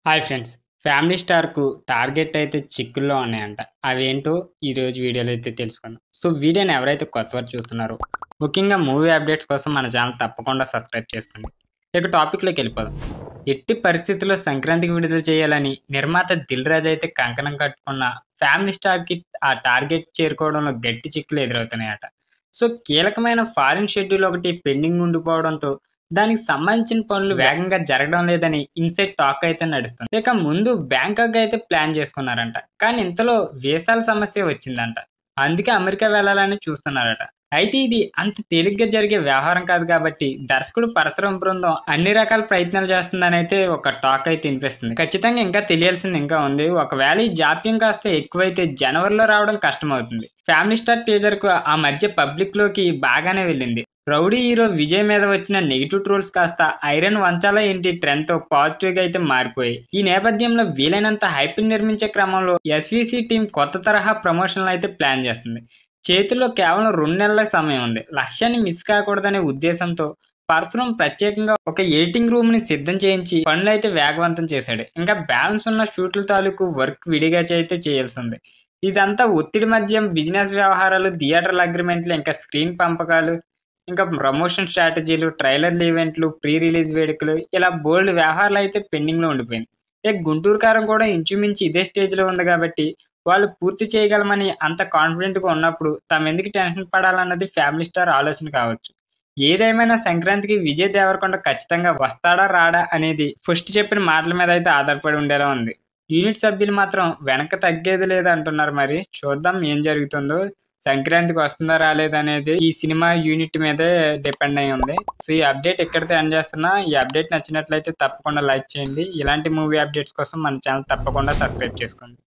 hi friends family స్టార్కు target అయితే చిక్కుల్లో ఉన్నాయంట అవేంటో ఈరోజు వీడియోలో అయితే తెలుసుకుందాం సో వీడియోని ఎవరైతే కొత్త వారు చూస్తున్నారో ముఖ్యంగా మూవీ అప్డేట్స్ కోసం మన ఛానల్ తప్పకుండా సబ్స్క్రైబ్ చేసుకోండి ఇక టాపిక్లోకి వెళ్ళిపోదాం ఎట్టి పరిస్థితుల్లో సంక్రాంతికి విడుదల చేయాలని నిర్మాత దిల్ రాజు అయితే కంకణం కట్టుకున్న ఫ్యామిలీ స్టార్కి ఆ టార్గెట్ చేరుకోవడంలో గట్టి చిక్కులు ఎదురవుతున్నాయట సో కీలకమైన ఫారిన్ షెడ్యూల్ ఒకటి పెండింగ్ ఉండిపోవడంతో దానికి సంబంధించిన పనులు వేగంగా జరగడం లేదని ఇన్సైడ్ టాక్ అయితే నడుస్తుంది ఇక ముందు బ్యాంకాక్ అయితే ప్లాన్ చేసుకున్నారంట కానీ ఇంతలో వీసాల సమస్య వచ్చిందంట అందుకే అమెరికా వెళ్ళాలని చూస్తున్నారట అయితే ఇది అంత తేలిగ్గా జరిగే వ్యవహారం కాదు కాబట్టి దర్శకుడు పరశురం బృందం అన్ని రకాల ప్రయత్నాలు చేస్తుందని అయితే ఒక టాక్ అయితే వినిపిస్తుంది ఖచ్చితంగా ఇంకా తెలియాల్సింది ఇంకా ఉంది ఒకవేళ ఈ జాప్యం కాస్త ఎక్కువైతే జనవరిలో రావడం కష్టమవుతుంది ఫ్యామిలీ స్టార్ టీజర్ కు ఆ మధ్య పబ్లిక్ లోకి బాగానే వెళ్ళింది రౌడీ హీరో విజయ్ మీద వచ్చిన నెగిటివ్ ట్రోల్స్ కాస్త ఐరన్ వంచాలా ఏంటి ట్రెండ్ తో పాజిటివ్ గా అయితే మారిపోయాయి ఈ నేపథ్యంలో వీలైనంత హైప్ నిర్మించే క్రమంలో ఎస్విసి టీం కొత్త తరహా ప్రమోషన్లు అయితే ప్లాన్ చేస్తుంది చేతిలో కేవలం రెండు నెలల సమయం ఉంది లక్ష్యాన్ని మిస్ కాకూడదనే ఉద్దేశంతో పరశురం ప్రత్యేకంగా ఒక ఎడిటింగ్ రూమ్ ని సిద్ధం చేయించి పనులు అయితే వేగవంతం చేశాడు ఇంకా బ్యాలెన్స్ ఉన్న షూట్ల తాలూకు వర్క్ విడిగా అయితే చేయాల్సింది ఇదంతా ఒత్తిడి మధ్య బిజినెస్ వ్యవహారాలు థియేటర్ల అగ్రిమెంట్లు ఇంకా స్క్రీన్ పంపకాలు ఇంకా ప్రమోషన్ స్ట్రాటజీలు ట్రైలర్లు ఈవెంట్లు ప్రీ రిలీజ్ వేడుకలు ఇలా బోల్డ్ వ్యవహారాలు అయితే పెండింగ్లో ఉండిపోయింది ఇక గుంటూరు కారం కూడా ఇంచుమించు ఇదే స్టేజ్లో ఉంది కాబట్టి వాళ్ళు పూర్తి చేయగలమని అంత కాన్ఫిడెంట్గా ఉన్నప్పుడు తాము ఎందుకు టెన్షన్ పడాలన్నది ఫ్యామిలీ స్టార్ ఆలోచన కావచ్చు ఏదేమైనా సంక్రాంతికి విజయ్ దేవరకొండ ఖచ్చితంగా వస్తాడా రాడా అనేది ఫస్ట్ చెప్పిన మాటల మీద అయితే ఆధారపడి ఉండేలా ఉంది యూనిట్ సభ్యులు మాత్రం వెనక తగ్గేది లేదు అంటున్నారు మరి చూద్దాం ఏం జరుగుతుందో సంక్రాంతికి వస్తుందా రాలేదనేది ఈ సినిమా యూనిట్ మీదే డిపెండ్ అయి ఉంది సో ఈ అప్డేట్ ఎక్కడితే ఎండ్ చేస్తున్నా ఈ అప్డేట్ నచ్చినట్లయితే తప్పకుండా లైక్ చేయండి ఇలాంటి మూవీ అప్డేట్స్ కోసం మన ఛానల్ తప్పకుండా సబ్స్క్రైబ్ చేసుకోండి